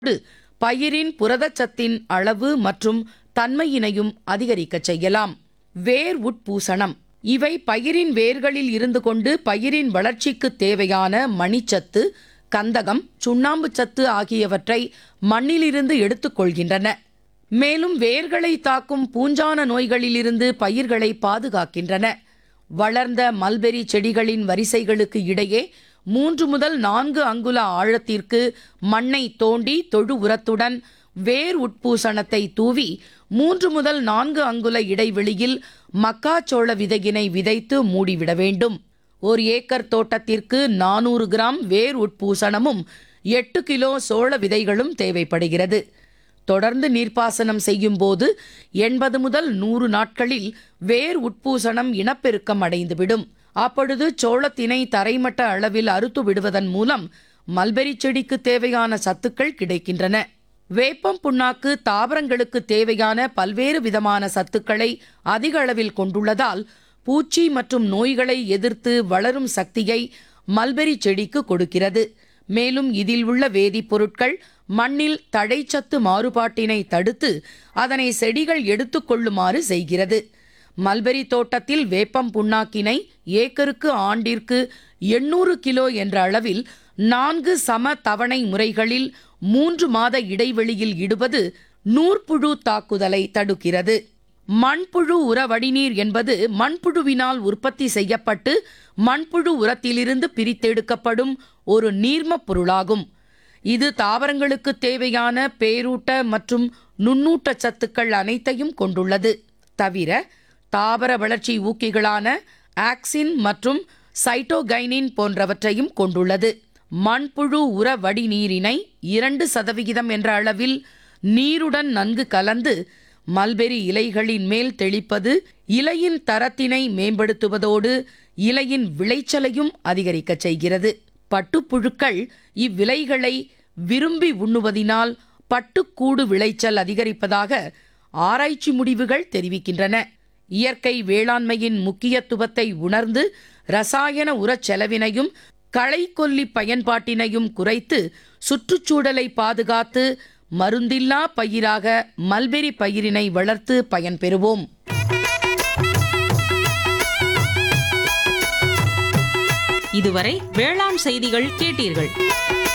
to பயிரின் புரதச்சத்தின் அளவு மற்றும் தன்மையினையும் அதிகரிக்கச் செய்யலாம் வேர் உட்பூசணம் இவை பயிரின் வேர்களில் இருந்து கொண்டு பயிரின் வளர்ச்சிக்கு தேவையான மணிச்சத்து கந்தகம் சுண்ணாம்பு சத்து ஆகியவற்றை மண்ணிலிருந்து எடுத்துக்கொள்கின்றன மேலும் வேர்களை தாக்கும் பூஞ்சான நோய்களிலிருந்து பயிர்களை பாதுகாக்கின்றன வளர்ந்த மல்பெரி செடிகளின் வரிசைகளுக்கு இடையே மூன்று முதல் நான்கு அங்குல ஆழத்திற்கு மண்ணை தோண்டி தொழு உரத்துடன் வேர் உட்பூசணத்தை தூவி மூன்று முதல் நான்கு அங்குல இடைவெளியில் மக்காச்சோள விதையினை விதைத்து மூடிவிட வேண்டும் ஒரு ஏக்கர் தோட்டத்திற்கு நானூறு கிராம் வேர் உட்பூசணமும் எட்டு கிலோ சோள விதைகளும் தேவைப்படுகிறது தொடர்ந்து நீர்ப்பாசனம் செய்யும் போது எண்பது முதல் நூறு நாட்களில் வேர் உட்பூசணம் இனப்பெருக்கம் அடைந்துவிடும் அப்பொழுது சோளத்தினை தரைமட்ட அளவில் அறுத்து விடுவதன் மூலம் மல்பெரி செடிக்கு தேவையான சத்துக்கள் கிடைக்கின்றன வேப்பம் புண்ணாக்கு தாவரங்களுக்கு தேவையான பல்வேறு விதமான சத்துக்களை அதிக அளவில் கொண்டுள்ளதால் பூச்சி மற்றும் நோய்களை எதிர்த்து வளரும் சக்தியை மல்பெரி செடிக்கு கொடுக்கிறது மேலும் இதில் உள்ள வேதிப்பொருட்கள் மண்ணில் தழைச்சத்து மாறுபாட்டினை தடுத்து அதனை செடிகள் எடுத்துக்கொள்ளுமாறு செய்கிறது மல்பெரி தோட்டத்தில் வேப்பம் புண்ணாக்கினை ஏக்கருக்கு ஆண்டிற்கு எண்ணூறு கிலோ என்ற அளவில் நான்கு சம தவணை முறைகளில் மூன்று மாத இடைவெளியில் இடுவது நூற்புழு தாக்குதலை தடுக்கிறது மண்புழு உர வடிநீர் என்பது மண்புழுவினால் உற்பத்தி செய்யப்பட்டு மண்புழு உரத்திலிருந்து பிரித்தெடுக்கப்படும் ஒரு நீர்மப் பொருளாகும் இது தாவரங்களுக்கு தேவையான பேரூட்ட மற்றும் நுண்ணூட்ட சத்துக்கள் அனைத்தையும் கொண்டுள்ளது தவிர தாவர வளர்ச்சி ஊக்கிகளான ஆக்சின் மற்றும் சைட்டோகைனின் போன்றவற்றையும் கொண்டுள்ளது மண்புழு உர வடிநீரினை இரண்டு சதவிகிதம் என்ற அளவில் நீருடன் நன்கு கலந்து மல்பெரி இலைகளின் மேல் தெளிப்பது இலையின் தரத்தினை மேம்படுத்துவதோடு இலையின் விளைச்சலையும் அதிகரிக்கச் செய்கிறது பட்டுப்புழுக்கள் இவ்விலைகளை விரும்பி உண்ணுவதினால் பட்டுக்கூடு விளைச்சல் அதிகரிப்பதாக ஆராய்ச்சி முடிவுகள் தெரிவிக்கின்றன இயற்கை வேளாண்மையின் முக்கியத்துவத்தை உணர்ந்து ரசாயன உரச் செலவினையும் களைக்கொல்லி பயன்பாட்டினையும் குறைத்து சுற்றுச்சூழலை பாதுகாத்து மருந்தில்லா பயிராக மல்பெரி பயிரினை வளர்த்து பயன்பெறுவோம் இதுவரை வேளாண் செய்திகள் கேட்டீர்கள்